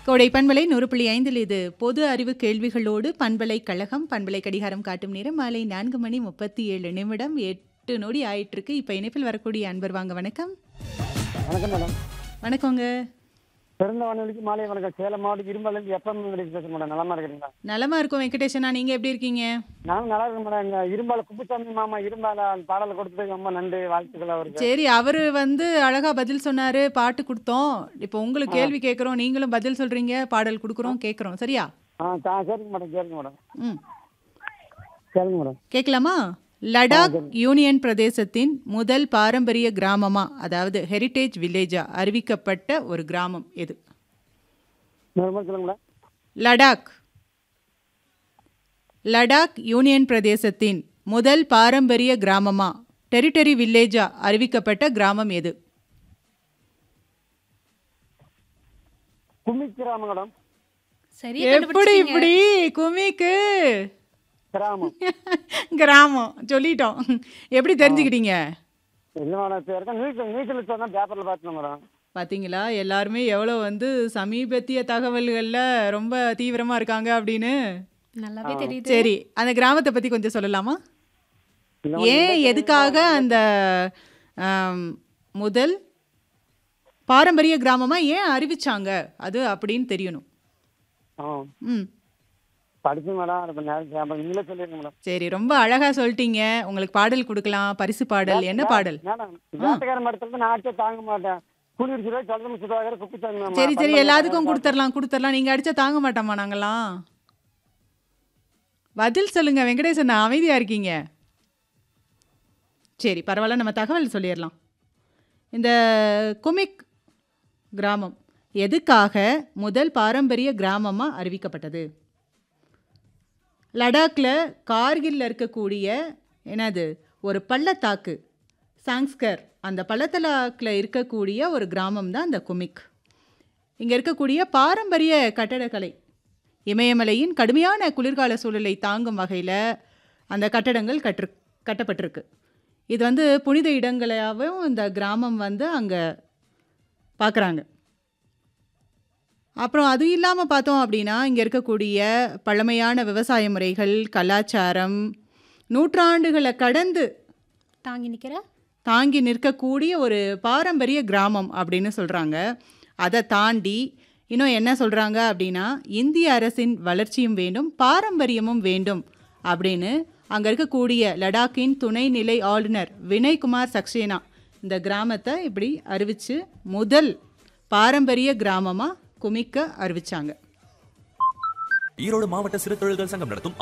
கோடை பண்பலை நூறு புள்ளி ஐந்தில் இது பொது அறிவு கேள்விகளோடு பண்பலை கழகம் பண்பலை கடிகாரம் காட்டும் நேரம் மாலை நான்கு மணி முப்பத்தி ஏழு நிமிடம் எட்டு நொடி ஆயிட்டு இருக்கு இப்போ இணைப்பில் வரக்கூடிய அன்பர் வாங்க வணக்கம் வணக்கம் மேடம் வணக்கங்க பிறந்த வானொலிக்கு மாலை வணக்கம் சேலம் மாவட்டம் இரும்பலேருந்து எப்பம் பேசுறேன் மேடம் நலமா இருக்கிறீங்களா நலமா இருக்கும் வெங்கடேஷனா நீங்க எப்படி இருக்கீங்க நானும் நல்லா இருக்கேன் மேடம் எங்க இரும்பால குப்புசாமி மாமா இரும்பால பாடல் கொடுத்ததுக்கு ரொம்ப நன்றி வாழ்த்துக்கள் அவருக்கு சரி அவரு வந்து அழகா பதில் சொன்னாரு பாட்டு கொடுத்தோம் இப்போ உங்களுக்கு கேள்வி கேட்குறோம் நீங்களும் பதில் சொல்றீங்க பாடல் கொடுக்குறோம் கேட்குறோம் சரியா ஆ தா சரிங்க மேடம் சரிங்க மேடம் ம் சரிங்க மேடம் கேட்கலாமா லடாக் யூனியன் பிரதேசத்தின் முதல் பாரம்பரிய கிராமமா அதாவது ஹெரிட்டேஜ் வில்லேஜா அறிவிக்கப்பட்ட ஒரு கிராமம் எது இன்னொரு சொல்லுங்க மேடம் லடாக் லடாக் யூனியன் பிரதேசத்தின் முதல் பாரம்பரிய கிராமமா டெரிட்டரி வில்லேஜா அறிவிக்கப்பட்ட கிராமம் எது கும்மிக்கிராமம் மேடம் சரியா எப்படி இப்படி குமிக்கு கிராமம் கிராமம் சொல்லிட்டோம் எப்படி தெரிஞ்சுக்கிட்டீங்க இல்லை மேடம் பேருக்கு நீச்சல் நீச்சல் சொன்னா பேப்பர்ல பார்த்தேன் மேடம் பாத்தீங்களா எல்லாருமே எவ்வளோ வந்து சமீபத்திய தகவல்களில் ரொம்ப தீவிரமா இருக்காங்க அப்படின்னு நல்லாவே தெரியுது சரி அந்த கிராமத்தை பத்தி கொஞ்சம் சொல்லலாமா இல்ல, ஏன் எதுக்காக அந்த ஆம், முதல் பாரம்பரிய கிராமமா ஏன் அறிவிச்சாங்க அது அப்படின்னு தெரியணும் ஆ ம் படிச்சு மேடம் இப்போ நேரம் ஞாபகம் நீங்களே சொல்லிருங்க மேடம் சரி ரொம்ப அழகா சொல்லிட்டீங்க உங்களுக்கு பாடல் கொடுக்கலாம் பரிசு பாடல் என்ன பாடல் மேடம் வேட்டைக்காரன் மரத்துல நான் அடிச்சா தாங்க மாட்டேன் குளிர் சுதா சொல்லும் சுதாகர் குப்புசாமி மாமா சரி சரி எல்லாத்துக்கும் கொடுத்துடலாம் கொடுத்துடலாம் நீங்க அடிச்சா தாங்க மாட்டோமா நாங்கெல்லாம் பதில் சொல்லுங்க வெங்கடேசன் அமைதியா இருக்கீங்க சரி பரவாயில்ல நம்ம தகவல் சொல்லிடலாம் இந்த குமிக் கிராமம் எதுக்காக முதல் பாரம்பரிய கிராமமா அறிவிக்கப்பட்டது லடாக்கில் கார்கில்ல இருக்கக்கூடிய என்னது ஒரு பள்ளத்தாக்கு சாங்ஸ்கர் அந்த பள்ளத்தாக்கில் இருக்கக்கூடிய ஒரு கிராமம் தான் இந்த குமிக் இங்கே இருக்கக்கூடிய பாரம்பரிய கட்டடக்கலை இமயமலையின் கடுமையான குளிர்கால சூழலை தாங்கும் வகையில் அந்த கட்டடங்கள் கற்று கட்டப்பட்டிருக்கு இது வந்து புனித இடங்களாகவும் இந்த கிராமம் வந்து அங்கே பார்க்குறாங்க அப்புறம் அது இல்லாமல் பார்த்தோம் அப்படின்னா இங்கே இருக்கக்கூடிய பழமையான விவசாய முறைகள் கலாச்சாரம் நூற்றாண்டுகளை கடந்து தாங்கி நிக்கிற தாங்கி நிற்கக்கூடிய ஒரு பாரம்பரிய கிராமம் அப்படின்னு சொல்கிறாங்க அதை தாண்டி இன்னும் என்ன சொல்கிறாங்க அப்படின்னா இந்திய அரசின் வளர்ச்சியும் வேண்டும் பாரம்பரியமும் வேண்டும் அப்படின்னு அங்கே இருக்கக்கூடிய லடாக்கின் துணைநிலை ஆளுநர் வினய்குமார் சக்சேனா இந்த கிராமத்தை இப்படி அறிவித்து முதல் பாரம்பரிய கிராமமாக குமிக்க அறிவிச்சாங்க ஈரோடு மாவட்ட சிறு தொழில்கள் சங்கம் நடத்தும்